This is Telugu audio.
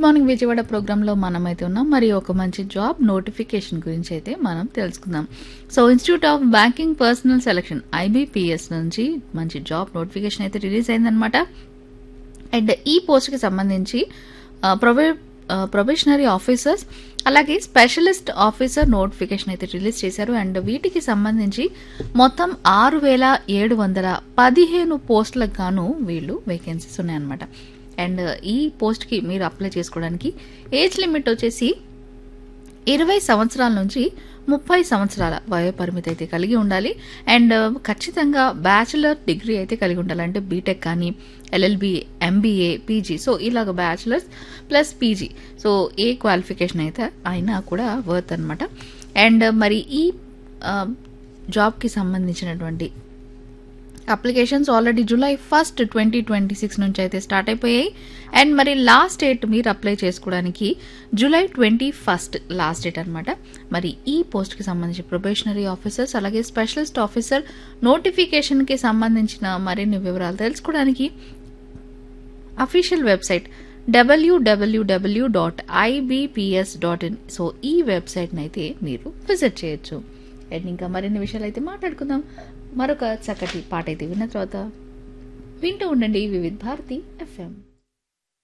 గుడ్ మార్నింగ్ విజయవాడ ప్రోగ్రాంలో మనమైతే ఉన్నాం మరి ఒక మంచి జాబ్ నోటిఫికేషన్ గురించి అయితే మనం తెలుసుకుందాం so institute of banking personnel selection IBPS నుంచి మంచి జాబ్ నోటిఫికేషన్ అయితే రిలీజ్ అయిందనమాట అండ్ ఈ పోస్ట్కి సంబంధించి ప్రొబే ప్రొబేషనరీ ఆఫీసర్స్ అలాగే స్పెషలిస్ట్ ఆఫీసర్ నోటిఫికేషన్ అయితే రిలీజ్ చేశారు అండ్ వీటికి సంబంధించి మొత్తం ఆరు వేల ఏడు వందల పదిహేను పోస్టులకు గాను వీళ్ళు వేకెన్సీస్ ఉన్నాయన్నమాట అండ్ ఈ పోస్ట్కి మీరు అప్లై చేసుకోవడానికి ఏజ్ లిమిట్ వచ్చేసి ఇరవై సంవత్సరాల నుంచి ముప్పై సంవత్సరాల వయో పరిమితి అయితే కలిగి ఉండాలి అండ్ ఖచ్చితంగా బ్యాచిలర్ డిగ్రీ అయితే కలిగి ఉండాలి అంటే బీటెక్ కానీ ఎల్ఎల్బి ఎంబీఏ పీజీ సో ఇలాగ బ్యాచిలర్స్ ప్లస్ పీజీ సో ఏ క్వాలిఫికేషన్ అయితే అయినా కూడా వర్త్ అనమాట అండ్ మరి ఈ జాబ్కి సంబంధించినటువంటి applications already July first twenty twenty six నుంచి అయితే స్టార్ట్ అయిపోయాయి అండ్ మరి లాస్ట్ డేట్ మీరు అప్లై చేసుకోవడానికి July twenty first last date అనమాట మరి ఈ పోస్ట్కి సంబంధించి ప్రొబేషనరీ ఆఫీసర్స్ అలాగే స్పెషలిస్ట్ ఆఫీసర్ నోటిఫికేషన్కి సంబంధించిన మరిన్ని వివరాలు తెలుసుకోవడానికి official website W W W dot IBPS dot in so ఈ వెబ్సైట్ని అయితే మీరు విజిట్ చేయొచ్చు అండ్ ఇంకా మరిన్ని విషయాలు అయితే మాట్లాడుకుందాం మరొక చక్కటి పాట అయితే విన్న తర్వాత వింటూ ఉండండి వివిధ్ భారతి ఎఫ్ఎం